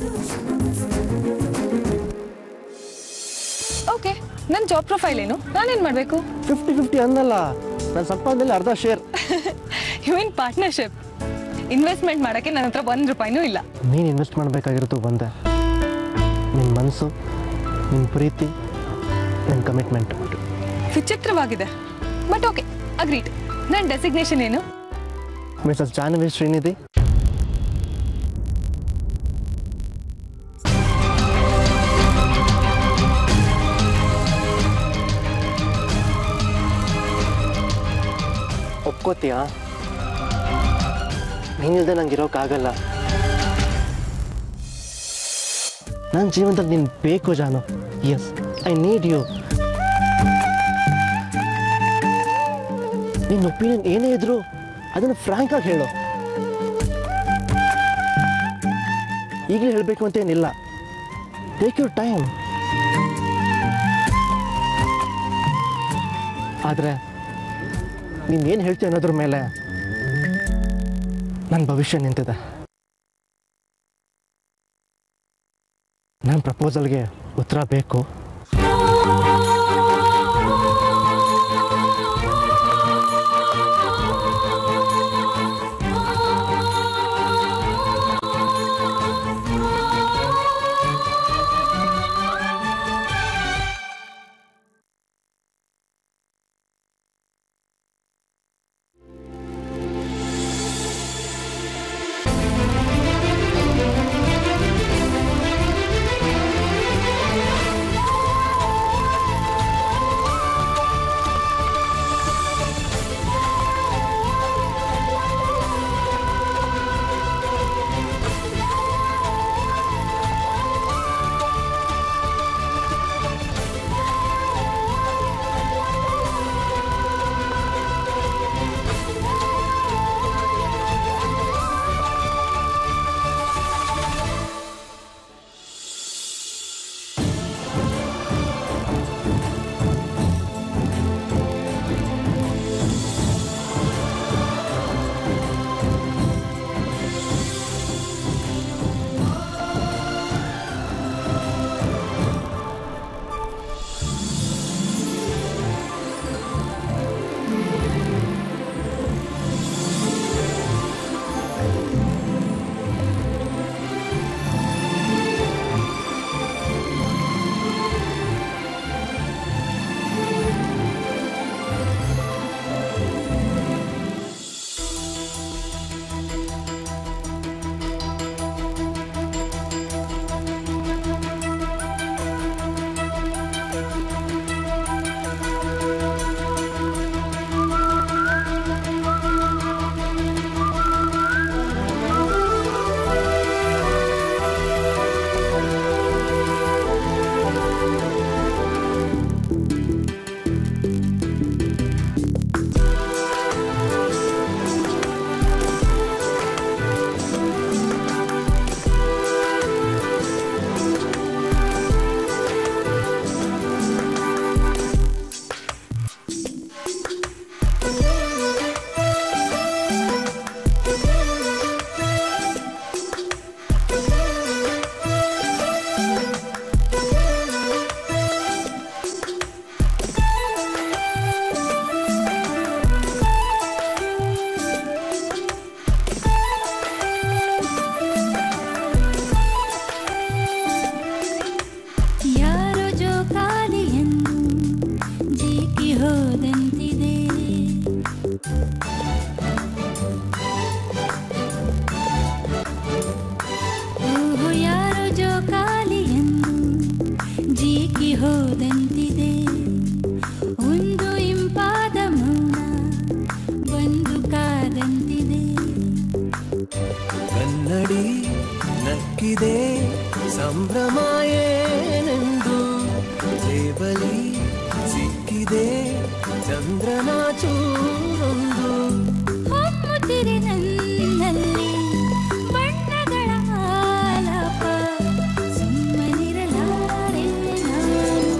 Okay ನನ್ನ job profile ಏನು ನಾನೇನು ಮಾಡಬೇಕು ಫಿಫ್ಟಿ ಫಿಫ್ಟಿ ಅಂದಲ್ಲ ನನ್ನ ಸಂಪಾದನೆಯಲ್ಲಿ ಅರ್ಧ share you mean partnership investment ಮಾಡೋಕ್ಕೆ ನನ್ನ ಹತ್ರ ಒಂದು ರೂಪಾಯಿನೂ ಇಲ್ಲ ನೀನು ಇನ್ವೆಸ್ಟ್ ಮಾಡಬೇಕಾಗಿರೋದು ಬಂದೆ ನಿನ್ನ ಮನಸ್ಸು ನಿನ್ನ ಪ್ರೀತಿ ನಿನ್ನ ಕಮಿಟ್ಮೆಂಟ್ ವಿಚಿತ್ರವಾಗಿದೆ ಬಟ್ ಓಕೆ ಅಗ್ರೀಡ್ ನನ್ನ ಡೆಸಿಗ್ನೇಷನ್ ಏನು ಮಿಸಸ್ ಜಾಹ್ನವಿ ಶ್ರೀನಿಧಿ ಒಪ್ಕೋತೀಯಾ ನೀನಿಲ್ದೆ ನಂಗೆ ಇರೋಕ್ಕಾಗಲ್ಲ ನನ್ನ ಜೀವನದಲ್ಲಿ ನೀನು ಬೇಕು Janu yes I need you ನಿನ್ನ ಒಪಿನಿಯನ್ ಏನೇ ಇದ್ರು ಅದನ್ನು ಫ್ರಾಂಕ್ ಆಗಿ ಹೇಳು ಈಗಲೇ ಹೇಳಬೇಕು ಅಂತೇನಿಲ್ಲ ಟೇಕ್ ಯುವರ್ ಟೈಮ್ ಆದರೆ ನೀನು ಏನು ಹೇಳ್ತೀಯ ಅನ್ನೋದ್ರ ಮೇಲೆ ನನ್ನ ಭವಿಷ್ಯ ನಿಂತಿದೆ ನನ್ನ ಪ್ರಪೋಸಲ್ಗೆ ಉತ್ತರ ಬೇಕು ಯಾರೋ ಜೋಕಾಲಿಯನ್ನು ಜೀಕಿ ಹೋದಂತಿದೆ ಓಹೋ ಯಾರೋ ಜೋಕಾಲಿಯನ್ನು ಜೀಕಿ ಹೋದಂತಿದೆ ಒಂದು ಇಂಪಾದ ಮೌನ ಒಂದು ಕಾದಂತಿದೆ ಕನ್ನಡಿ ನಕ್ಕಿದೆ ಸಂಭ್ರಮ ಏನೆಂದು ಜೇಬಲಿ ಸಿಕ್ಕಿದೆ ಚಂದ್ರನ ಚೂರೊಂದು ಹೊಮ್ಮುತ್ತಿರೆ ನನ್ನಲ್ಲಿ ಬಣ್ಣಗಳ ಆಲಾಪ ಸುಮ್ಮನಿರಲಾರೆ ನಾನು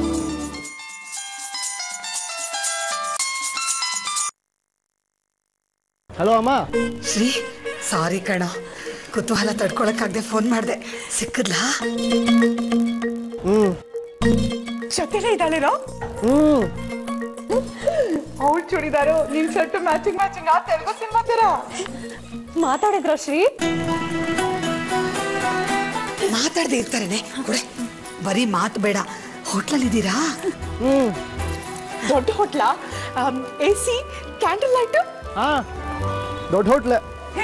ಹಲೋ ಅಮ್ಮ ಶ್ರೀ ಸಾರಿ ಕಣ ಕುತೂಹಲ ತಡ್ಕೊಳಕ್ಕಾಗದೆ ಫೋನ್ ಮಾಡಿದೆ ಸಿಕ್ಕದ್ಲಾ ಹ್ಞೂ ಜೊತೆಲೇ ಇದ್ದಾಳೆರೋ ಹ್ಞೂ ಅವಳು ಚೂಡಿದಾರು ನಿನ್ ಸೆಟ್ ಮ್ಯಾಚಿಂಗ್ ಮ್ಯಾಚಿಂಗ್ ಆ ತೆಲುಗು ಸಿನಿಮಾ ತರ ಮಾತಾಡಿದ್ರ ಶ್ರೀ ಮಾತಾಡದೆ ಇರ್ತಾರೇನೆ ಕೊಡೆ ಬರೀ ಮಾತು ಬೇಡ ಹೋಟ್ಲಲ್ಲಿ ಇದ್ದೀರಾ ಹ್ಞೂ ದೊಡ್ಡ ಹೋಟ್ಲ ಎ ಸಿ ಕ್ಯಾಂಡಲ್ ಲೈಟ್ ಹಾಂ ದೊಡ್ಡ ಹೋಟ್ಲೆ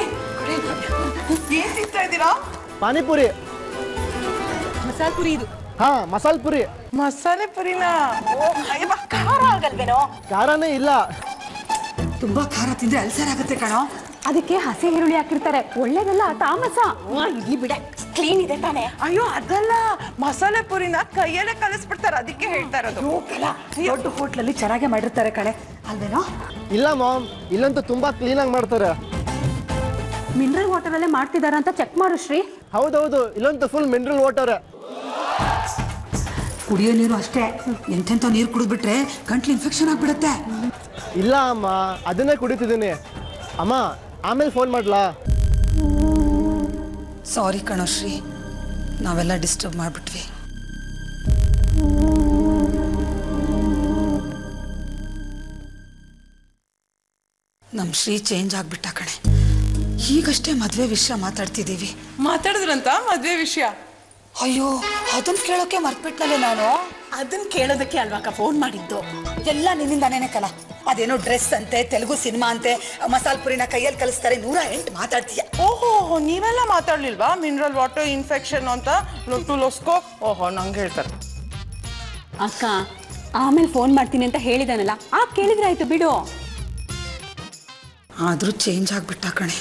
ಏನ್ ತಿಂತಾ ಇದ್ದೀರಾ ಪಾನಿಪುರಿ ಮಸಾಲ ಪುರಿ ಇದು ಹಾಂ ಮಸಾಲೆ ಪುರಿ ಮಸಾಲೆ ಪುರಿನ ಓ, ಅಯ್ಯವ್ವ, ಖಾರ ಆಗಲ್ವೇನೋ ಖಾರನೇ ಇಲ್ಲ ತುಂಬಾ ಖಾರ ತಿಂದ್ರೆ ಅಲ್ಸರ್ ಆಗುತ್ತೆ ಕಣೋ ಅದಕ್ಕೆ ಹಸಿ ಈರುಳ್ಳಿ ಹಾಕಿರ್ತಾರೆ ಒಳ್ಳೇದಲ್ಲ ತಾಮಸ ಇಲ್ಲಿ ಬಿಡೆ ಕ್ಲೀನ್ ಇದೆ ತಾನೇ ಅಯ್ಯೋ ಅದಲ್ಲ ಮಸಾಲೆ ಪುರಿನ ಕೈಯಲ್ಲೇ ಕಲಿಸ್ಬಿಡ್ತಾರೆ ಅದಕ್ಕೆ ಹೇಳ್ತಾ ಇರೋದು ದೊಡ್ಡ ಹೋಟ್ಲಲ್ಲಿ ಚೆನ್ನಾಗೇ ಮಾಡಿರ್ತಾರೆ ಕಣೆ ಅಲ್ವೇನೋ ಇಲ್ಲ ಮಾಮ್ ಇಲ್ಲಂತೂ ತುಂಬ ಕ್ಲೀನಾಗಿ ಮಾಡ್ತಾರೆ ಮಿನರಲ್ ವಾಟರ್ ಅಲ್ಲೇ ಮಾಡ್ತಿದಾರ ಅಂತ ಚೆಕ್ ಮಾಡು ಶ್ರೀ ಹೌದೌದು ಇಲ್ಲಂತೂ ಫುಲ್ ಮಿನರಲ್ ವಾಟರ್ ಕುಡಿಯೋ ನೀರು ಅಷ್ಟೇ ಎಂತೆಂಥ ನೀರು ಕುಡಿದ್ಬಿಟ್ರೆ ಗಂಟ್ಲು ಇನ್ಫೆಕ್ಷನ್ ಆಗ್ಬಿಡುತ್ತೆ ಇಲ್ಲ ಅಮ್ಮ ಅದನ್ನೇ ಕುಡಿತಿದ್ದೀನಿ ಅಮ್ಮ ಆಮೇಲೆ ಫೋನ್ ಮಾಡ್ಲಾ ಸಾರಿ ಕಣೋ ಶ್ರೀ ನಾವೆಲ್ಲ ಡಿಸ್ಟರ್ಬ್ ಮಾಡಿಬಿಟ್ವಿ ನಮ್ಮ ಶ್ರೀ ಚೇಂಜ್ ಆಗ್ಬಿಟ್ಟ ಕಣೆ ಈಗಷ್ಟೇ ಮದುವೆ ವಿಷಯ ಮಾತಾಡ್ತಿದ್ದೀವಿ ಮಾತಾಡಿದ್ರಂತ ಮದ್ವೆ ವಿಷಯ ಅಯ್ಯೋ ಅದನ್ನ ಕೇಳೋಕೆ ಮರ್ತ್ಬಿಟ್ನಲ್ಲೇ ನಾನು ಅದನ್ನ ಕೇಳೋದಕ್ಕೆ ಅಲ್ವಾಕ ಫೋನ್ ಮಾಡಿದ್ದು ಎಲ್ಲ ನಿನ್ನಿಂದಾನೇನೆ ಕಲ ಅದೇನೋ ಡ್ರೆಸ್ ಅಂತೆ ತೆಲುಗು ಸಿನಿಮಾ ಅಂತೆ ಮಸಾಲ ಪುರಿನ ಕೈಯಲ್ಲಿ ಕಲಿಸ್ತಾರೆ ನೂರ ಎಂಟು ಮಾತಾಡ್ತೀಯ ಓಹೋ ನೀವೆಲ್ಲ ಮಾತಾಡ್ಲಿಲ್ವಾ ಮಿನರಲ್ ವಾಟರ್ ಇನ್ಫೆಕ್ಷನ್ ಅಂತ ಲೊಟ್ಟು ಲೊಸ್ಕೋ ಓಹೋ ನಂಗೆ ಹೇಳ್ತಾರೆ ಅಕ್ಕ ಆಮೇಲೆ ಫೋನ್ ಮಾಡ್ತೀನಿ ಅಂತ ಹೇಳಿದಾನಲ್ಲ ಆ ಕೇಳಿದ್ರೆ ಆಯ್ತು ಬಿಡು ಆದ್ರೂ ಚೇಂಜ್ ಆಗ್ಬಿಟ್ಟ ಕಣೆ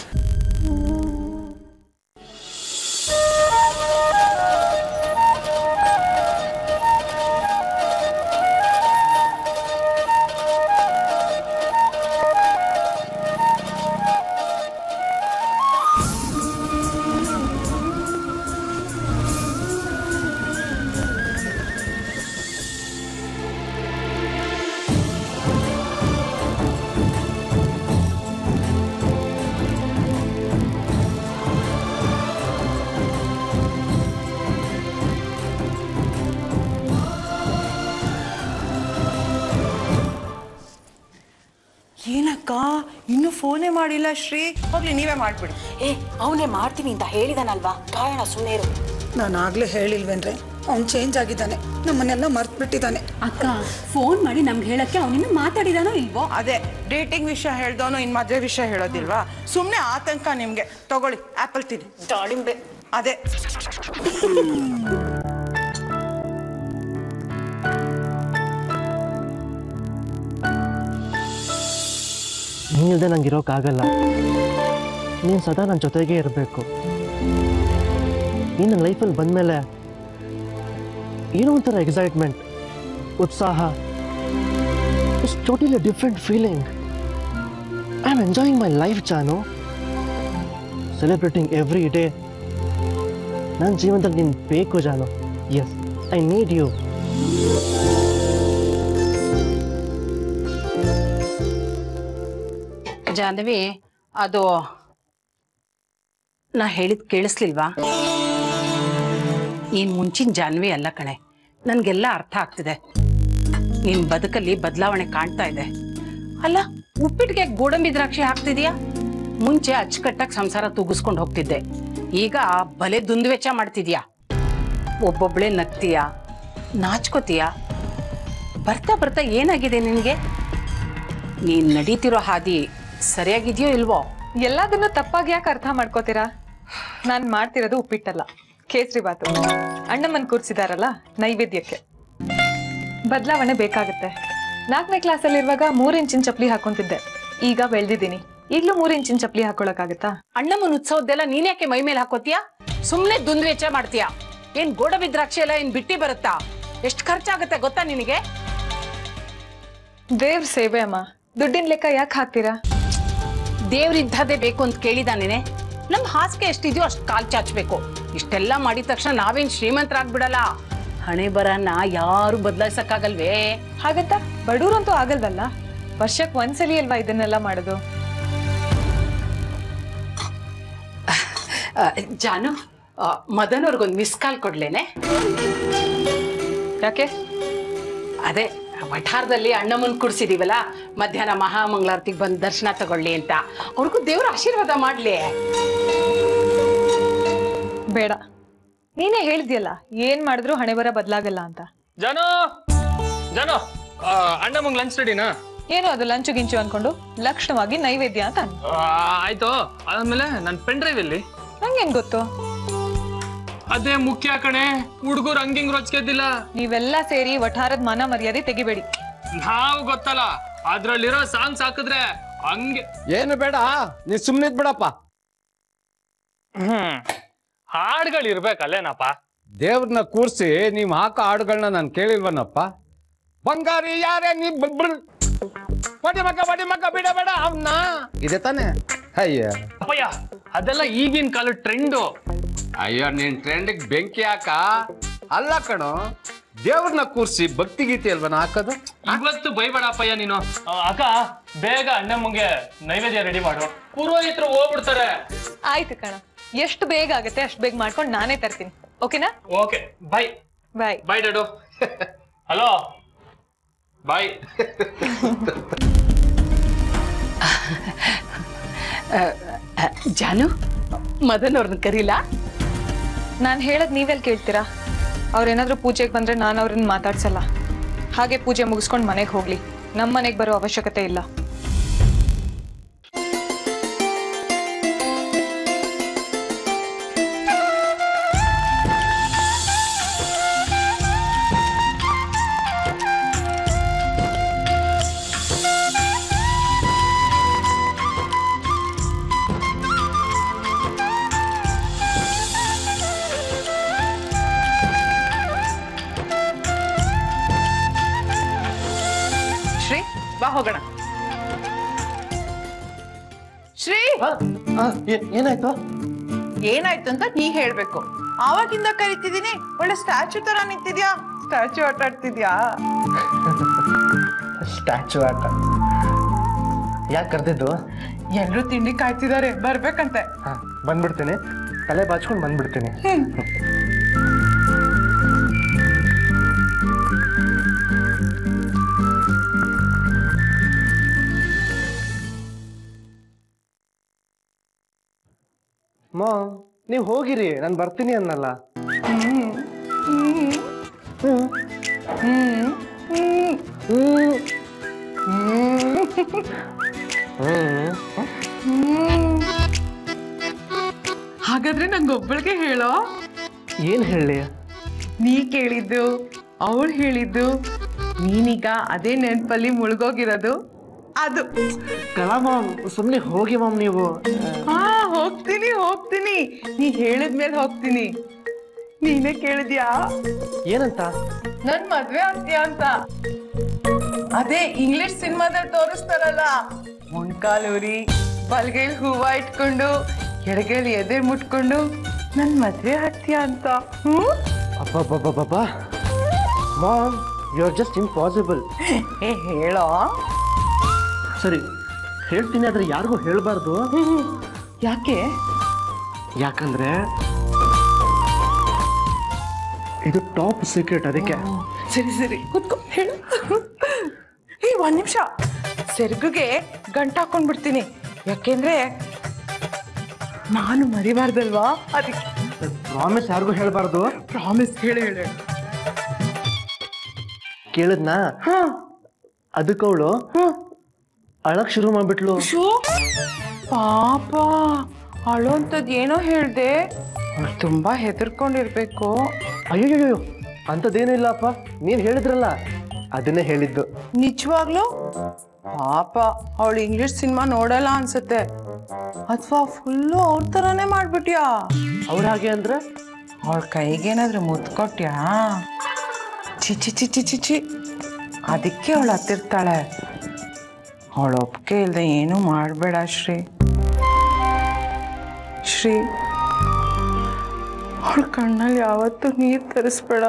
ಏನಕ್ಕ ಇನ್ನೂ ಫೋನೇ ಮಾಡಿಲ್ಲ ಶ್ರೀ ಹೋಗ್ಲಿ ನೀವೇ ಮಾಡ್ಬಿಡಿ ಏ ಅವನೇ ಮಾಡ್ತೀನಿ ಅಂತ ಹೇಳಿದಾನಲ್ವಾ ಕಾಯೋಣ ಸುಮ್ಮನೆ ಇರು ನಾನು ಆಗ್ಲೇ ಹೇಳಿಲ್ವೇನ್ರೆ ಅವ್ನು ಚೇಂಜ್ ಆಗಿದ್ದಾನೆ ನಮ್ಮನ್ನೆಲ್ಲ ಮರ್ತ್ಬಿಟ್ಟಿದ್ದಾನೆ ಅಕ್ಕ ಫೋನ್ ಮಾಡಿ ನಮ್ಗೆ ಹೇಳಕ್ಕೆ ಅವನಿನ್ನ ಮಾತಾಡಿದಾನೋ ಇಲ್ವೋ ಅದೇ ಡೇಟಿಂಗ್ ವಿಷಯ ಹೇಳ್ದವನು ಇನ್ ಮದ್ವೆ ವಿಷಯ ಹೇಳೋದಿಲ್ವಾ ಸುಮ್ಮನೆ ಆತಂಕ ನಿಮ್ಗೆ ತಗೊಳ್ಳಿ ಆಪಲ್ ತಿನ್ನಿ ದಾಳಿಂಬೆ ಅದೇ ನೀನಿಲ್ಲದೆ ನಂಗೆ ಇರೋಕ್ಕಾಗಲ್ಲ ನೀನು ಸದಾ ನನ್ನ ಜೊತೆಗೇ ಇರಬೇಕು ನೀನು ನನ್ನ ಲೈಫಲ್ಲಿ ಬಂದಮೇಲೆ ಏನೋ ಒಂಥರ ಎಕ್ಸೈಟ್ಮೆಂಟ್ ಉತ್ಸಾಹ it's totally different feeling I am enjoying my life Janu celebrating every day ನನ್ನ ಜೀವನದಲ್ಲಿ ನೀನು ಬೇಕು Janu yes I need you Jahnavi ಅದು ನಾ ಹೇಳಿದ್ ಕೇಳಿಸ್ಲಿಲ್ವಾ ನೀನ್ ಮುಂಚಿನ ಜಾನ್ವಿ ಅಲ್ಲ ಕಣೆ ನನ್ಗೆಲ್ಲ ಅರ್ಥ ಆಗ್ತಿದೆ ನಿನ್ ಬದುಕಲ್ಲಿ ಬದಲಾವಣೆ ಕಾಣ್ತಾ ಇದೆ ಅಲ್ಲ ಉಪ್ಪಿಟ್ಟಿಗೆ ಗೋಡಂಬಿ ದ್ರಾಕ್ಷಿ ಹಾಕ್ತಿದ್ಯಾ ಮುಂಚೆ ಅಚ್ಚುಕಟ್ಟಾಗಿ ಸಂಸಾರ ತೂಗಿಸ್ಕೊಂಡು ಹೋಗ್ತಿದ್ದೆ ಈಗ ಬಲೆ ದುಂದುವೆಚ್ಚ ಮಾಡ್ತಿದ್ಯಾ ಒಬ್ಬೊಬ್ಳೆ ನಗ್ತೀಯ ನಾಚ್ಕೋತೀಯ ಬರ್ತಾ ಬರ್ತಾ ಏನಾಗಿದೆ ನಿನಗೆ ನೀನ್ ನಡೀತಿರೋ ಹಾದಿ ಸರಿಯಾಗಿದ್ಯೋ ಇಲ್ವೋ ಎಲ್ಲದನ್ನು ತಪ್ಪಾಗಿ ಯಾಕೆ ಅರ್ಥ ಮಾಡ್ಕೋತೀರಾ ನಾನ್ ಮಾಡ್ತಿರೋದು ಉಪ್ಪಿಟ್ಟಲ್ಲ ಕೇಸರಿ ಬಾತು ಅಣ್ಣಮ್ಮನ್ ಕೂರ್ಸಿದಾರಲ್ಲ ನೈವೇದ್ಯಕ್ಕೆ ಬದಲಾವಣೆ ಬೇಕಾಗುತ್ತೆ ನಾಲ್ಕನೇ ಕ್ಲಾಸಲ್ಲಿರುವಾಗ ಮೂರ್ ಇಂಚಿನ ಚಪ್ಲಿ ಹಾಕೊಂತಿದ್ದೆ ಈಗ ಬೆಳ್ದಿದ್ದೀನಿ ಈಗ್ಲೂ ಮೂರ್ ಇಂಚಿನ ಚಪ್ಲಿ ಹಾಕೊಳಕ್ಕಾಗತ್ತಾ ಅಣ್ಣಮ್ಮನ ಉತ್ಸವದ್ದೆಲ್ಲ ನೀನ್ಯಾಕೆ ಮೈ ಮೇಲೆ ಹಾಕೋತೀಯ ಸುಮ್ನೆ ದುಂದು ವೆಚ್ಚ ಮಾಡ್ತೀಯ ಏನ್ ಗೋಡಂಬಿ ದ್ರಾಕ್ಷಿ ಎಲ್ಲ ಏನ್ ಬಿಟ್ಟಿ ಬರುತ್ತಾ ಎಷ್ಟು ಖರ್ಚಾಗುತ್ತೆ ಗೊತ್ತಾ ನಿನಗೆ ದೇವ್ರ ಸೇವೆ ಅಮ್ಮ ದುಡ್ಡಿನ ಲೆಕ್ಕ ಯಾಕೆ ಹಾಕ್ತೀರಾ ದೇವ್ರಿದ್ದದೇ ಬೇಕು ಅಂತ ಕೇಳಿದಾನೇನೆ ನಮ್ ಹಾಸಿಗೆ ಎಷ್ಟಿದ್ಯೋ ಅಷ್ಟು ಕಾಲ್ ಚಾಚ್ಬೇಕು ಇಷ್ಟೆಲ್ಲ ಮಾಡಿದ ತಕ್ಷಣ ನಾವೇನ್ ಶ್ರೀಮಂತರಾಗ್ಬಿಡಲ್ಲ ಹಣೆ ಬರನ ಯಾರು ಬದಲಾಯಿಸಕ್ಕಾಗಲ್ವೇ ಹಾಗಂತ ಬಡವ್ರಂತೂ ಆಗಲ್ವಲ್ಲ ವರ್ಷಕ್ ಒಂದ್ಸಲಿ ಅಲ್ವಾ ಇದನ್ನೆಲ್ಲ ಮಾಡೋದು ಆ, ಜಾನು ಆ, ಮದನ್ ಅವ್ರಿಗೊಂದು ಮಿಸ್ ಕಾಲ್ ಕೊಡ್ಲೇನೆ ಯಾಕೆ ಅದೇ ವಠಾರದಲ್ಲಿ ಅಣ್ಣಮ್ಮನ್ ಕುಡ್ಸಿದೀವಲ್ಲ ಮಧ್ಯಾಹ್ನ ಮಹಾಮಂಗಳಾರತಿಗೆ ಬಂದು ದರ್ಶನ ತಗೊಳ್ಳಿ ಅಂತ ಅವ್ರಿಗೂ ದೇವ್ರ ಆಶೀರ್ವಾದ ಮಾಡ್ಲಿ ಬೇಡ ನೀನೇ ಹೇಳಿದ್ಯಲ್ಲ ಏನ್ ಮಾಡಿದ್ರು ಹಣೆ ಬರ ಬದಲಾಗಲ್ಲ ಅಂತ ಜಾನು ಜಾನು ಅಣ್ಣ ಮುಂಗ್ ಲಂಚ್ ರೆಡಿನಾ ಏನೋ ಅದು ಲಂಚು ಗಿಂಚು ಅನ್ಕೊಂಡು ಲಕ್ಷಣವಾಗಿ ನೈವೇದ್ಯ ಅಂತ ಅನ್ ಆಯ್ತು ಆದ್ಮೇಲೆ ನನ್ ಪೆನ್ ಡ್ರೈವ್ ಎಲ್ಲಿ ನಂಗೇನ್ ಗೊತ್ತು ಅದೇ ಮುಖ್ಯ ಕಣೆ ಹುಡುಗರು ಹಂಗಿಂಗ್ ರೊಚ್ಗೆದ್ದಿಲ್ಲ ನೀವೆಲ್ಲ ಸೇರಿ ವಠಾರದ ಮಾನ ಮರ್ಯಾದೆ ತೆಗಿಬೇಡಿ ನಾವು ಗೊತ್ತಲ್ಲ ಅದ್ರಲ್ಲಿರೋ ಸಾಂಗ್ಸ್ ಹಾಕಿದ್ರೆ ಹಂಗೆ ಏನು ಬೇಡ ನೀ ಸುಮ್ಮನಿದ್ ಬಿಡಪ್ಪ ಹ್ಮ್ ಹಾಡ್ಗಳು ಇರ್ಬೇಕಲ್ಲೇನಪ್ಪ ದೇವ್ರನ್ನ ಕೂರ್ಸಿ ನೀವ್ ಹಾಕೋ ಹಾಡುಗಳನ್ನ ನಾನು ಕೇಳಿಲ್ವನಪ್ಪ ಬಂಗಾರಿ ಯಾರೇ ನೀ ಬುಲ್ಬುಲ್ ಬಡಿ ಮಕ್ಕ ಬಡಿ ಮಕ್ಕ ಬಿಡ ಬೇಡ ಅವನ್ನ ಇದೆ ತಾನೆ ಅಯ್ಯ ಅಪ್ಪಯ್ಯ ಅದೆಲ್ಲ ಈಗಿನ ಕಾಲದ ಟ್ರೆಂಡು ಅಯ್ಯೋ ನೀನ್ ಟ್ರೆಂಡಿಗೆ ಬೆಂಕಿ ಹಾಕ ಅಲ್ಲ ಕಣೋ ದೇವ್ರನ್ನ ಕೂರ್ಸಿ ಭಕ್ತಿ ಗೀತೆ ಅಲ್ವನ ಹಾಕೋದು ಇವತ್ತು ಬೈಬೇಡ ಅಪ್ಪಯ್ಯ ನೀನು ಆ, ಅಕ್ಕ ಬೇಗ ಅಣ್ಣಮ್ಮಂಗೆ ನೈವೇದ್ಯ ರೆಡಿ ಮಾಡು ಪುರೋಹಿತರು ಹೋಗ್ಬಿಡ್ತಾರೆ ಆಯ್ತು ಕಣ ಎಷ್ಟು ಬೇಗ ಆಗತ್ತೆ ಅಷ್ಟು ಬೇಗ ಮಾಡ್ಕೊಂಡು ನಾನೇ ತರ್ತೀನಿ ಓಕೆನಾ ಓಕೆ ಬೈ ಬಾಯ್ ಬಾಯ್ ಡಾಡು ಹಲೋ ಬಾಯ್ ಆ, ಆ, ಜಾನು ಮದನ್ ಅವ್ರನ್ನ ಕರೀಲಾ ನಾನು ಹೇಳದ್ ನೀವೆಲ್ಲಿ ಕೇಳ್ತೀರಾ ಅವ್ರೇನಾದ್ರೂ ಪೂಜೆಗೆ ಬಂದ್ರೆ ನಾನು ಅವ್ರನ್ನ ಮಾತಾಡ್ಸಲ್ಲ ಹಾಗೆ ಪೂಜೆ ಮುಗಿಸ್ಕೊಂಡು ಮನೆಗೆ ಹೋಗ್ಲಿ ನಮ್ಮ ಮನೆಗೆ ಬರೋ ಅವಶ್ಯಕತೆ ಇಲ್ಲ ಶ್ರೀ ಬಾ ಹೋಗೋಣ ಶ್ರೀ ಏನಾಯ್ತು ಏನಾಯ್ತು ಅಂತ ನೀ ಹೇಳ್ಬೇಕು ಆವಾಗಿಂದ ಕರಿತಿದೀನಿ ಒಳ್ಳೆ ಸ್ಟ್ಯಾಚು ತರ ನಿಂತಿದ್ಯಾ ಸ್ಟ್ಯಾಚು ಆಟ ಆಡ್ತಿದ್ಯಾ ಸ್ಟ್ಯಾಚು ಆಟ ಯಾಕೆ ಕರೆದಿದ್ದು ಎಲ್ರು ತಿಂಡಿ ಕಾಯ್ತಿದ್ದಾರೆ ಬರ್ಬೇಕಂತೆ ಹಾ ಬಂದ್ಬಿಡ್ತೀನಿ ತಲೆ ಬಾಚ್ಕೊಂಡು ಬಂದ್ಬಿಡ್ತೀನಿ ಮಾಮ್ ನೀವು ಹೋಗಿರಿ ನಾನು ಬರ್ತೀನಿ ಅನ್ನಲ್ಲ ಹಾಗಾದ್ರೆ ನಂಗೊಬ್ಬಳಿಗೆ ಹೇಳೋ ಏನು ಹೇಳಿ ನೀ ಕೇಳಿದ್ದು ಅವಳು ಹೇಳಿದ್ದು ನೀನೀಗ ಅದೇ ನೆನ್ಪಲ್ಲಿ ಮುಳುಗೋಗಿರೋದು ಅದು ಕಲಾ ಮಾಮ್ ಸುಮ್ಮನೆ ಹೋಗಿ ಮಾಮ್ ನೀವು ಹಾ ಹೋಗ್ತೀನಿ ಹೋಗ್ತೀನಿ ನೀ ಹೇಳಿದ್ಮೇಲೆ ಹೋಗ್ತೀನಿ ನೀನೇ ಕೇಳಿದ್ಯಾ ಏನಂತ ನನ್ ಮದ್ವೆ ಆಗ್ತೀಯಾ ಅಂತ ಅದೇ ಇಂಗ್ಲಿಷ್ ಸಿನಿಮಾದಲ್ಲಿ ತೋರಿಸ್ತಾರಲ್ಲ ಮೊಣ್ಕಾಲೂರಿ ಬಲ್ಗೈಲ್ ಹೂವ ಇಟ್ಕೊಂಡು ಎಡಗೈಲಿ ಎದೆ ಮುಟ್ಕೊಂಡು ನನ್ ಮದ್ವೆ ಆಗ್ತೀಯಾ ಅಂತ ಹ್ಮ್ ಅಬ್ಬಬ್ಬಬ್ಬಬ್ಬ mom you are just impossible ಏ ಹೇಳೋ ಸರಿ ಹೇಳ್ತೀನಿ ಆದ್ರೆ ಯಾರಿಗೂ ಹೇಳಬಾರ್ದು ಯಾಕೆ ಯಾಕಂದ್ರೆ ಇದು ಟಾಪ್ ಸೀಕ್ರೆಟ್ ಅದಕ್ಕೆ ಸರಿ ಸರಿ ಕುತ್ಕೋ ಹೇಳು ಏ ಒಂದ್ ನಿಮಿಷ ಸೆರ್ಗುಗೆ ಗಂಟ ಹಾಕೊಂಡ್ಬಿಡ್ತೀನಿ ಯಾಕೆಂದ್ರೆ ನಾನು ಮರಿಬಾರ್ದಲ್ವಾ ಅದಕ್ಕೆ ಪ್ರಾಮಿಸ್ ಯಾರಿಗೂ ಹೇಳಬಾರ್ದು ಪ್ರಾಮಿಸ್ ಹೇಳಿ ಹೇಳಿ ಕೇಳಿದ್ನಾ ಹಾ ಅದಕ್ಕೆ ಅವಳು ಅಳಕ್ ಶುರು ಮಾಡ್ಬಿಟ್ಲು ಶೋ ಪಾಪ ಅಳೋಂಥದ್ದು ಏನೋ ಹೇಳ್ದೆ ಅವ್ಳು ತುಂಬಾ ಹೆದರ್ಕೊಂಡಿರ್ಬೇಕು ಅಯ್ಯಯ್ಯೋ ಅಂಥದ್ದೇನೂ ಇಲ್ಲಪ್ಪ ನೀನು ಹೇಳಿದ್ರಲ್ಲ ಅದನ್ನೇ ಹೇಳಿದ್ದು ನಿಜವಾಗ್ಲೂ ಪಾಪ ಅವಳು ಇಂಗ್ಲಿಷ್ ಸಿನಿಮಾ ನೋಡಲ್ಲ ಅನ್ಸುತ್ತೆ ಅಥವಾ ಫುಲ್ಲು ಅವ್ರ ಥರನೇ ಮಾಡ್ಬಿಟ್ಯಾ ಅವ್ರ ಹಾಗೆ ಅಂದ್ರೆ ಅವಳ ಕೈಗೇನಾದ್ರೂ ಮುತ್ತು ಕೊಟ್ಯಾ ಚಿಚಿ ಚಿಚಿ ಚಿಚಿ ಅದಕ್ಕೆ ಅವಳು ಹತ್ತಿರ್ತಾಳೆ ಅವಳ ಒಪ್ಪಿಗೆ ಇಲ್ಲದೆ ಏನೂ ಮಾಡಬೇಡ ಶ್ರೀ ಶ್ರೀ ಅವಳ ಕಣ್ಣಲ್ಲಿ ಯಾವತ್ತೂ ನೀರು ತರಿಸ್ಬೇಡ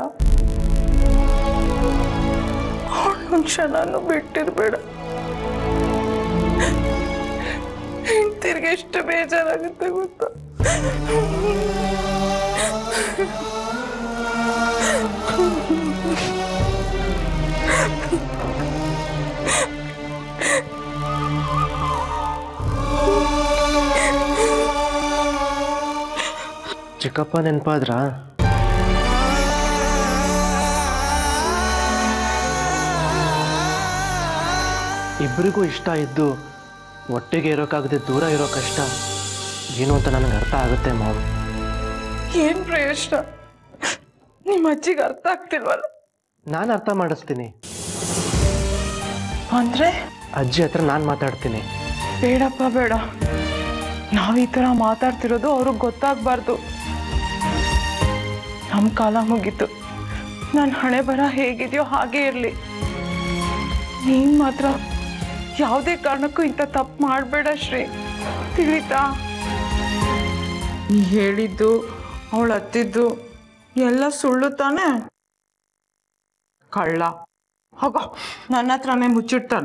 ಅವಳೊಂದು ಕ್ಷಣನೂ ಬಿಟ್ಟಿರ್ಬೇಡ ತಿರ್ಗಿ ಎಷ್ಟು ಬೇಜಾರಾಗುತ್ತೆ ಗೊತ್ತಾ ಚಿಕ್ಕಪ್ಪ ನೆನಪಾದ್ರಾ ಇಬ್ಬರಿಗೂ ಇಷ್ಟ ಇದ್ದು ಒಟ್ಟಿಗೆ ಇರೋಕ್ಕಾಗದೆ ದೂರ ಇರೋ ಕಷ್ಟ ಏನು ಅಂತ ನನಗೆ ಅರ್ಥ ಆಗುತ್ತೆ ಮಾವು ಏನ್ ಪ್ರಯೋಜನ ನಿಮ್ಮ ಅಜ್ಜಿಗೆ ಅರ್ಥ ಆಗ್ತಿಲ್ವಲ್ಲ ನಾನು ಅರ್ಥ ಮಾಡಿಸ್ತೀನಿ ಅಂದ್ರೆ ಅಜ್ಜಿ ಹತ್ರ ನಾನು ಮಾತಾಡ್ತೀನಿ ಬೇಡಪ್ಪ ಬೇಡ ನಾವ್ ಈ ತರ ಮಾತಾಡ್ತಿರೋದು ಅವ್ರಿಗೆ ಗೊತ್ತಾಗ್ಬಾರ್ದು ನಮ್ ಕಾಲ ಮುಗೀತು ನನ್ನ ಹಣೆ ಬರ ಹೇಗಿದೆಯೋ ಹಾಗೆ ಇರ್ಲಿ ನೀನ್ ಮಾತ್ರ ಯಾವುದೇ ಕಾರಣಕ್ಕೂ ಇಂಥ ತಪ್ಪು ಮಾಡಬೇಡ ಶ್ರೀ ತಿಳಿತಾ ನೀ ಹೇಳಿದ್ದು ಅವಳು ಹತ್ತಿದ್ದು ಎಲ್ಲ ಸುಳ್ಳು ತಾನೆ ಕಳ್ಳ ಹೋಗ ನನ್ನ ಹತ್ರನೇ ಮುಚ್ಚಿಟ್ಟಾನೆ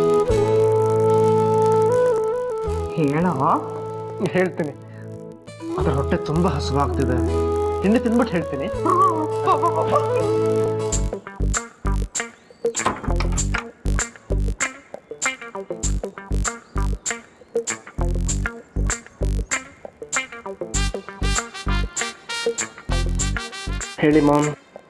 ಹೇಳೋ ಹೇಳ್ತೀನಿ ಅದ್ರ ಹೊಟ್ಟೆ ತುಂಬ ಹಸುವಾಗ್ತಿದೆ ತಿಂಡಿ ತಿಂದ್ಬಿಟ್ಟು ಹೇಳ್ತೀನಿ ಹೇಳಿ ಮಾಮ್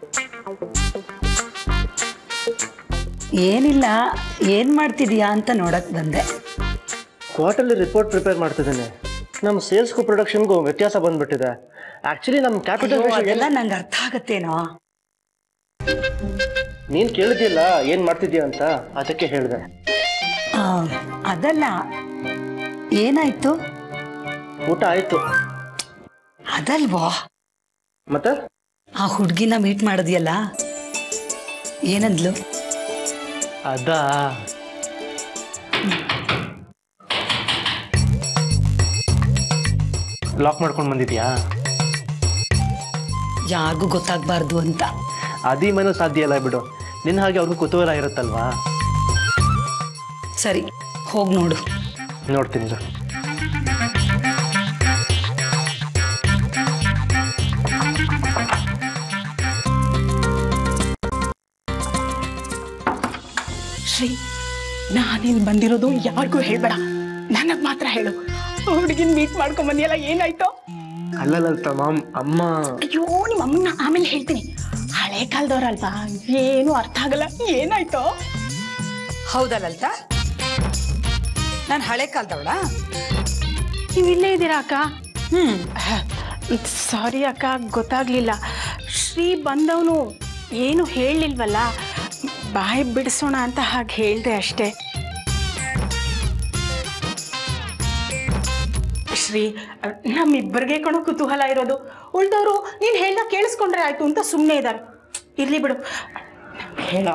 ಏನಿಲ್ಲ ಏನ್ ಮಾಡ್ತಿದೀಯಾ ಅಂತ ನೋಡಕ್ ಬಂದೆ ಕ್ವಾರ್ಟರ್ಲಿ ರಿಪೋರ್ಟ್ ಪ್ರಿಪೇರ್ ಮಾಡ್ತಿದ್ದೀನಿ ನಮ್ಮ ಸೇಲ್ಸ್ಗೂ ಪ್ರೊಡಕ್ಷನ್ಗೂ ವ್ಯತ್ಯಾಸ ಬಂದ್ಬಿಟ್ಟಿದೆ ಆಕ್ಚುಲಿ ನಮ್ಮ ಕ್ಯಾಪಿಟಲ್ ಅಯ್ಯೋ, ಅದೆಲ್ಲ ನಂಗೆ ಅರ್ಥ ಆಗತ್ತೇನೋ ನೀನ್ ಕೇಳಿದ್ಯಲ್ಲ ಏನ್ ಮಾಡ್ತಿದ್ಯಾ ಅಂತ ಅದಕ್ಕೆ ಹೇಳಿದೆ ಆ, ಅದಲ್ಲ ಏನಾಯ್ತು ಊಟ ಆಯ್ತು ಅದಲ್ವೋ ಮತ್ತೆ ಆ ಹುಡ್ಗಿನ ಮೀಟ್ ಮಾಡಿದ್ಯಲ್ಲ ಏನಂದ್ಲು ಅದಾ ಲಾಕ್ ಮಾಡ್ಕೊಂಡು ಬಂದಿದ್ಯಾ ಯಾರಿಗೂ ಗೊತ್ತಾಗ್ಬಾರ್ದು ಅಂತ ಅದಿ ಮನೂ ಸಾಧ್ಯ ಇಲ್ಲ ಬಿಡು ನಿನ್ನ ಹಾಗೆ ಅವ್ರಿಗೂ ಕುತೂಹಲ ಇರುತ್ತಲ್ವಾ ಸರಿ ಹೋಗ್ ನೋಡು ನೋಡ್ತೀನಿ ಇರು. ಶ್ರೀ ನಾನಿಲ್ಲಿ ಬಂದಿರೋದು ಯಾರಿಗೂ ಹೇಳ್ಬೇಡ ನನಗ್ ಮಾತ್ರ ಹೇಳು ಹುಡುಗಿನ ಮೀಟ್ ಮಾಡ್ಕೊಂಡ್ ಬಂದಿಯಲ್ಲ ಏನಾಯ್ತು ಅಲ್ಲಲ್ಲ ಮಾಮ್ ಅಮ್ಮ ಅಯ್ಯೋ ನಿಮ್ಮ ಅಮ್ಮನ ಆಮೇಲೆ ಹೇಳ್ತೀನಿ ಹಳೆ ಕಾಲದವ್ರಲ್ವಾ ಏನು ಅರ್ಥ ಆಗಲ್ಲ ಏನಾಯ್ತು ಹೌದಾ ಲಲಿತಾ ನಾನು ಹಳೆ ಕಾಲದವಳ ನೀವು ಇಲ್ಲೇ ಇದ್ದೀರಾ ಅಕ್ಕ ಹ್ಮ್ ಸಾರಿ ಅಕ್ಕ ಗೊತ್ತಾಗ್ಲಿಲ್ಲ ಶ್ರೀ ಬಂದವನು ಏನು ಹೇಳಲಿಲ್ವಲ್ಲ ಬಾಯಿ ಬಿಡಿಸೋಣ ಅಂತ ಹಾಗೆ ಹೇಳ್ದೆ ಅಷ್ಟೇ ಶ್ರೀ ನಮ್ಮಿಬ್ಬರಿಗೆ ಕಣೋ ಕುತೂಹಲ ಇರೋದು ಉಳ್ದವರು ನೀನು ಹೇಳ್ದ ಕೇಳಿಸ್ಕೊಂಡ್ರೆ ಆಯ್ತು ಅಂತ ಸುಮ್ಮನೆ ಇದ್ದಾರೆ ಇರ್ಲಿ ಬಿಡು ಹೇಳೋ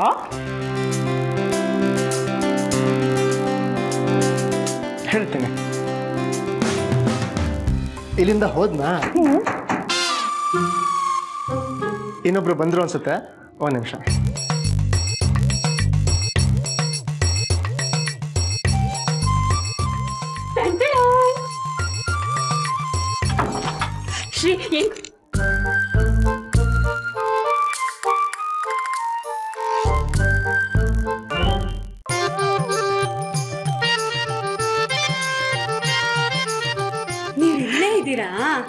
ಹೇಳ್ತೀನಿ ಇಲ್ಲಿಂದ ಹೋದ್ನಾ ಇನ್ನೊಬ್ರು ಬಂದ್ರು ಅನ್ಸುತ್ತೆ ಒಂದ್ ನಿಮಿಷ ಶ್ರೀ ಏನ್ ನೀವು ಇಲ್ಲೇ ಇದ್ದೀರಾ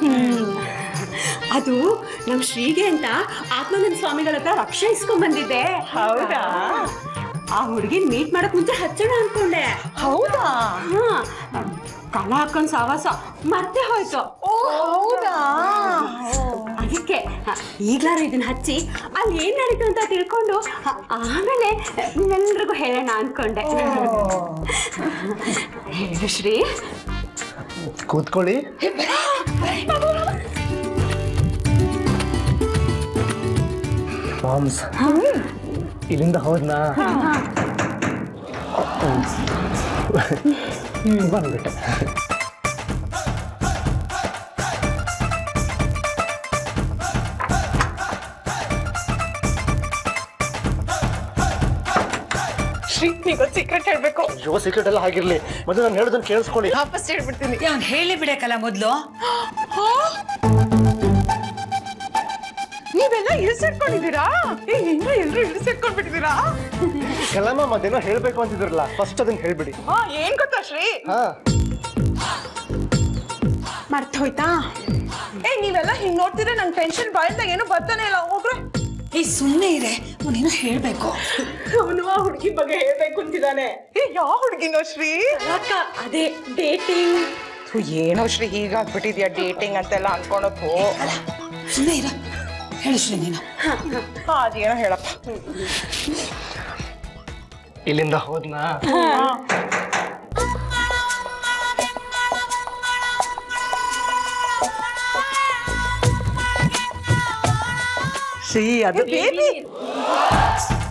ಅದು ನಮ್ ಶ್ರೀಗೆ ಅಂತ ಆತ್ಮಾನಂದ ಸ್ವಾಮಿಗಳ ಹತ್ರ ರಕ್ಷೆ ಇಸ್ಕೊಂಡ್ ಬಂದಿದ್ದೆ ಹೌದಾ ಆ ಹುಡುಗಿನ ಮೀಟ್ ಮಾಡಕ್ ಮುಂಚೆ ಹಚ್ಚೋಣ ಅನ್ಕೊಂಡೆ ಹೌದಾ ಹಾ ಕಳ ಹಾಕೊಂಡ್ ಸಾವಾಸ ಮರ್ತೆ ಹೋಯ್ತು ಹೌದಾ ಅದಕ್ಕೆ ಈಗ್ಲಾರು ಇದನ್ನ ಹಚ್ಚಿ ಅಲ್ಲಿ ಏನ್ ನಡೀತು ಅಂತ ತಿಳ್ಕೊಂಡು ಆ- ಆಮೇಲೆ ಎಲ್ರಿಗೂ ಹೇಳೋಣ ಅನ್ಕೊಂಡೆ ಹೇಳು ಶ್ರೀ ಕೂತ್ಕೊಳ್ಳಿ ಮಾಮ್ಸ್ ಇಲ್ಲಿಂದ ಹೋದ್ನಾ ಬಂದ್ಬಿಟ್ಟೆ ಶ್ರೀ ಶ್ರೀ ನೀಗೊಂದು ಸೀಕ್ರೆಟ್ ಹೇಳ್ಬೇಕು ಅಯ್ಯೋ ಸೀಕ್ರೆಟ್ ಎಲ್ಲ ಆಗಿರ್ಲಿ ಮೊದಲು ನಾನು ಹೇಳೋದನ್ನ ಕೇಳಿಸ್ಕೊಳ್ಳಿ ವಾಪಸ್ ಹೇಳ್ಬಿಡ್ತೀನಿ ಅವ್ನು ಹೇಳಿ ಬಿಡಕ್ಕಲ್ಲ ಮೊದ್ಲು ನೀವೆಲ್ಲ ಇಳಿಸಿಟ್ಕೊಂಡಿದ್ದೀರಾ ಏ ಇನ್ನ ಎಲ್ರು ಇಳಿಸಿಟ್ಕೊಂಡ್ಬಿಟ್ಟಿದ್ದೀರಾ ಕೆಲಮ್ಮ ಮತ್ತೇನೋ ಹೇಳ್ಬೇಕು ಅಂತಿದ್ರಲ್ಲ ಫಸ್ಟ್ ಅದನ್ನ ಹೇಳ್ಬಿಡಿ ಹಾ ಏನ್ ಗೊತ್ತಾ ಶ್ರೀ ಹಾ ಮರ್ತೋಯ್ತಾ ಏ ನೀವೆಲ್ಲ ಹಿಂಗ್ ನೋಡ್ತಿದ್ರೆ ನಂಗೆ ಟೆನ್ಷನ್ ಬಾಯಿಂದ ಏನು ಬರ್ತಾನೆ ಇಲ್ಲ ಹೋಗ್ರೆ ಈ ಸುಮ್ಮನೆ ಇದೆ ಅವನೇನೋ ಹೇಳ್ಬೇಕು ಅವನು ಆ ಹುಡುಗಿ ಬಗ್ಗೆ ಹೇಳ್ಬೇಕು ಅಂತಿದ್ದಾನೆ ಏ ಯಾವ ಹುಡುಗಿನೋ ಶ್ರೀ ಅಕ್ಕ ಅದೇ ಡೇಟಿಂಗ್ ಥು, ಏನೋ ಶ್ರೀ ಹೀಗಾಗ್ಬಿಟ್ಟಿದ್ಯಾ ಡೇಟಿಂಗ್ ಅಂತೆಲ್ಲ ಅನ್ಕೊಳೋದು ಸುಮ್ಮನೆ ಇರ ಹೇಳು ಶ್ರೀ ನೀನು ಹಾ ಅದೇನೋ ಹೇಳಪ್ಪ ಇಲ್ಲಿಂದ ಹೋದ್ನಾ ಶ್ರೀ ಅದು ಬೇಬಿ